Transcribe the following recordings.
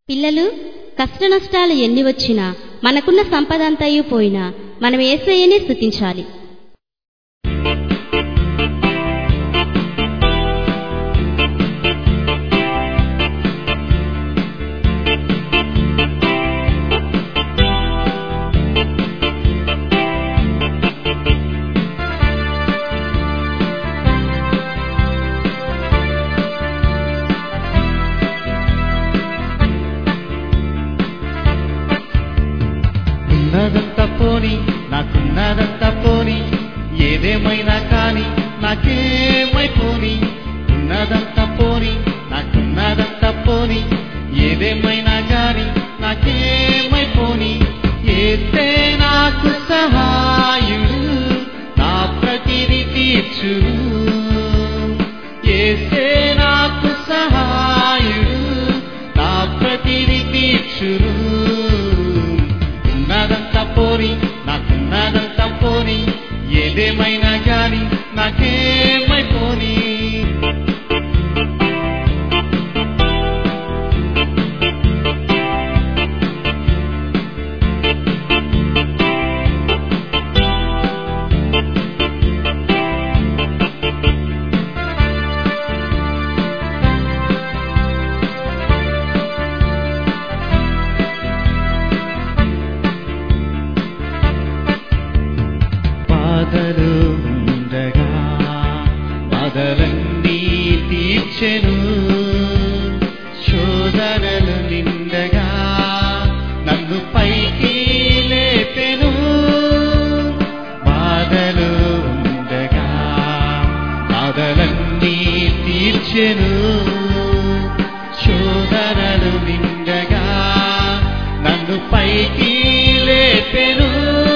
పిల్లలు కష్టనష్టాలు ఎన్ని వచ్చినా మనకున్న సంపద అంతయు పోయినా మనం ఏసయ్యనే స్థుతించాలి ఉన్నదంతా పోని నాకున్నదంతా పోని ఏదేమైనా కాని నాకేమైపోని ఉన్నదంతా పోని నాకున్నదంతా పోని ఏదేమైనా గాని నాకేమైపోని ఏస్తే నాకు సహాయుడు నా ప్రతిని తీర్చు ఏస్తే నాకు సహాయుడు నా ప్రతిని తీర్చును ఉన్నదంతా పోని నాకున్నదంతా పోని ఏదేమైనా గాని నాకేమైపోని బాధలు ఉండగా బాధలన్నీ తీర్చెను శోధనలు నిండగా నన్ను పైకి లేపెను బాధలు ఉండగా బాధలన్నీ తీర్చెను శోధనలు నిండగా నన్ను పైకి లేపెను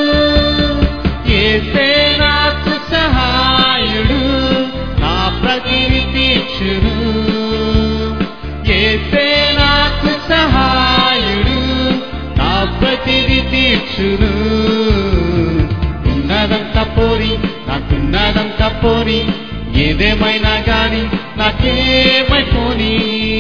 ఏసే నాకు సహాయుడు నా ప్రతిని తీర్చును ఏసే నాకు సహాయుడు నా ప్రతిని తీర్చును ఉన్నదంతా పోని నాకున్నదంతా పోని ఏదేమైనా గాని నాకేమైపోని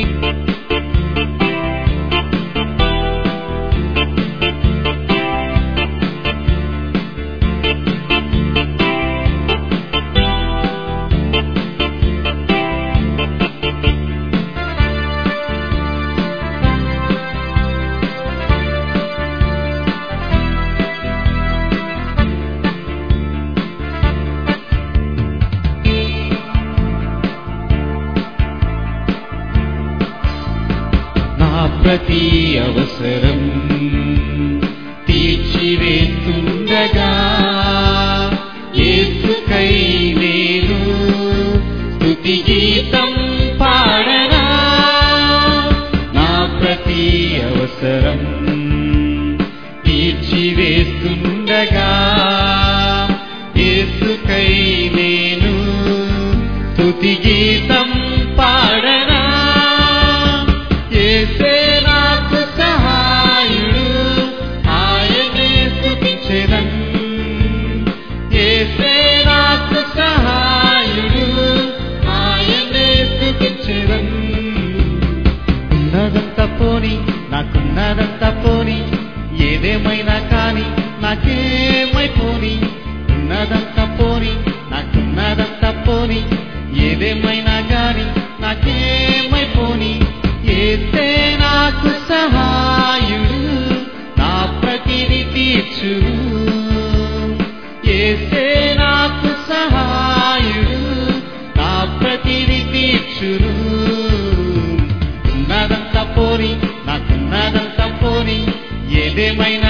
నా ప్రతి అవసరం తీర్చివేస్తుండగా ఏసుకై నేను స్తుతి గీతం పాడనా నా ప్రతి అవసరం తీర్చివేస్తుండగా ఏసుకై నేను స్తుతి గీతం పాడనా ఏసే నాకు సహాయుడు ఆయనే స్తుతించెదన్ ఏసే నాకు సహాయుడు ఆయనే స్తుతించెదన్ ఉన్నదంతా పోని నాకున్నదంతా పోని ఏదేమైనా కాని నాకేమైపోని ఉన్నదంతా పోని నాకున్నదంతా పోని ఏదేమైనా గాని నాకేమైపోని ఏస్తే నాకు సహాయుడు నా ప్రతిని తీర్చును ఏస్తే నాకు సహాయుడు నా ప్రతిని తీర్చును ఉన్నదంతా పోని నాకున్నదంతా పోని ఏదేమైనా